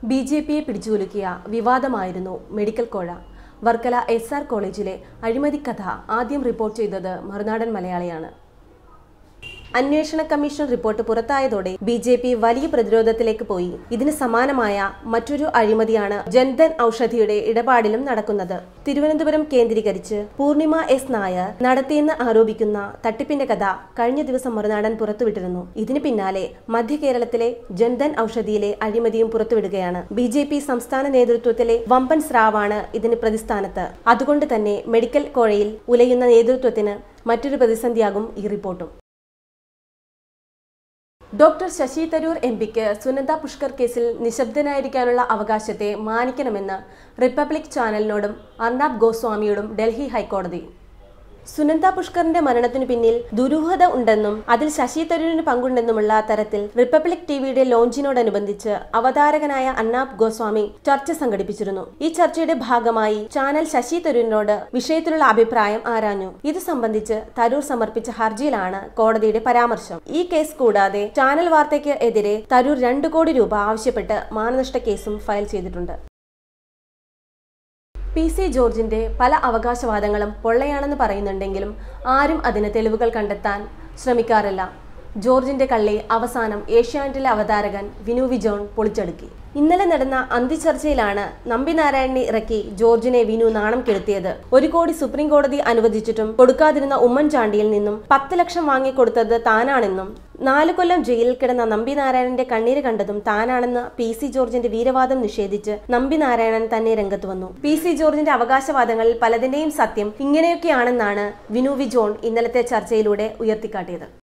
B J പിയെ പിടിച്ചുകുലുക്കിയ വിവാദമായിരുന്നു medical കോഴ വർക്കല എസ് ആർ കോളേജിലെ അഴിമതിക്കഥ ആദ്യം റിപ്പോർട്ട് ചെയ്തത് മറുനാടൻ മലയാളിയാണ് അന്വേഷണ കമ്മീഷൻ റിപ്പോർട്ട് പുറത്തായതോടെ ബി ജെ പി വലിയ പ്രതിരോധത്തിലേക്ക് പോയി ഇതിന് സമാനമായ മറ്റൊരു അഴിമതിയാണ് ജൻധൻ ഔഷധിയുടെ ഇടപാടിലും നടക്കുന്നത് തിരുവനന്തപുരം കേന്ദ്രീകരിച്ച് പൂർണിമ എസ് നായർ നടത്തിയെന്ന് ആരോപിക്കുന്ന തട്ടിപ്പിന്റെ കഥ കഴിഞ്ഞ ദിവസം മറുനാടൻ പുറത്തുവിട്ടിരുന്നു ഇതിന് പിന്നാലെ മധ്യ കേരളത്തിലെ ജൻധൻ ഔഷധിയിലെ അഴിമതിയും പുറത്തുവിടുകയാണ് ബി ജെ പി സംസ്ഥാന നേതൃത്വത്തിലെ വമ്പൻ സ്രാവാണ് ഇതിന് പ്രതിസ്ഥാനത്ത് അതുകൊണ്ട് തന്നെ മെഡിക്കൽ കോഴയിൽ ഉലയുന്ന നേതൃത്വത്തിന് മറ്റൊരു പ്രതിസന്ധിയാകും ഈ റിപ്പോർട്ടും ഡോക്ടർ ശശി തരൂർ എം പിക്ക് സുനന്ദ പുഷ്കർ കേസിൽ നിശബ്ദനായിരിക്കാനുള്ള അവകാശത്തെ മാനിക്കണമെന്ന് റിപ്പബ്ലിക് ചാനലിനോടും അർണാബ് ഗോസ്വാമിയോടും ഡൽഹി ഹൈക്കോടതി സുനന്ദ പുഷ്കറിന്റെ മരണത്തിനു പിന്നിൽ ദുരൂഹത ഉണ്ടെന്നും അതിൽ ശശി തരൂരിന് പങ്കുണ്ടെന്നുമുള്ള തരത്തിൽ റിപ്പബ്ലിക് ടിവിയുടെ ലോഞ്ചിനോടനുബന്ധിച്ച് അവതാരകനായ അന്നാബ് ഗോസ്വാമി ചർച്ച സംഘടിപ്പിച്ചിരുന്നു ഈ ചർച്ചയുടെ ഭാഗമായി ചാനൽ ശശി തരൂരിനോട് വിഷയത്തിലുള്ള അഭിപ്രായം ആരാഞ്ഞു ഇത് സംബന്ധിച്ച് തരൂർ സമർപ്പിച്ച ഹർജിയിലാണ് കോടതിയുടെ പരാമർശം ഈ കേസ് കൂടാതെ ചാനൽ വാർത്തയ്ക്ക് എതിരെ തരൂർ രണ്ടു കോടി രൂപ ആവശ്യപ്പെട്ട് മാനനഷ്ട കേസും ഫയൽ ചെയ്തിട്ടുണ്ട് പി സി ജോർജിന്റെ പല അവകാശവാദങ്ങളും പൊള്ളയാണെന്ന് പറയുന്നുണ്ടെങ്കിലും ആരും അതിന് തെളിവുകൾ കണ്ടെത്താൻ ശ്രമിക്കാറില്ല ജോർജിന്റെ കള്ളി അവസാനം ഏഷ്യാനെറ്റിലെ അവതാരകൻ വിനു വിജോൺ പൊളിച്ചടുക്കി ഇന്നലെ നടന്ന അന്തിചർച്ചയിലാണ് നമ്പി നാരായണനെ ഇറക്കി ജോർജിനെ വിനു നാണം കെടുത്തിയത് ഒരു കോടി സുപ്രീം കോടതി അനുവദിച്ചിട്ടും കൊടുക്കാതിരുന്ന ഉമ്മൻചാണ്ടിയിൽ നിന്നും പത്ത് ലക്ഷം വാങ്ങിക്കൊടുത്തത് താനാണെന്നും നാല് കൊല്ലം ജയിലിൽ കിടന്ന നമ്പി നാരായണന്റെ കണ്ണീര് കണ്ടതും താനാണെന്ന് പി സി ജോർജിന്റെ വീരവാദം നിഷേധിച്ച് നമ്പി നാരായണൻ തന്നെ രംഗത്ത് വന്നു പി സി ജോർജിന്റെ അവകാശവാദങ്ങളിൽ പലതിന്റെയും സത്യം ഇങ്ങനെയൊക്കെയാണെന്നാണ് വിനു വി ജോൺ ഇന്നലത്തെ ചർച്ചയിലൂടെ ഉയർത്തിക്കാട്ടിയത്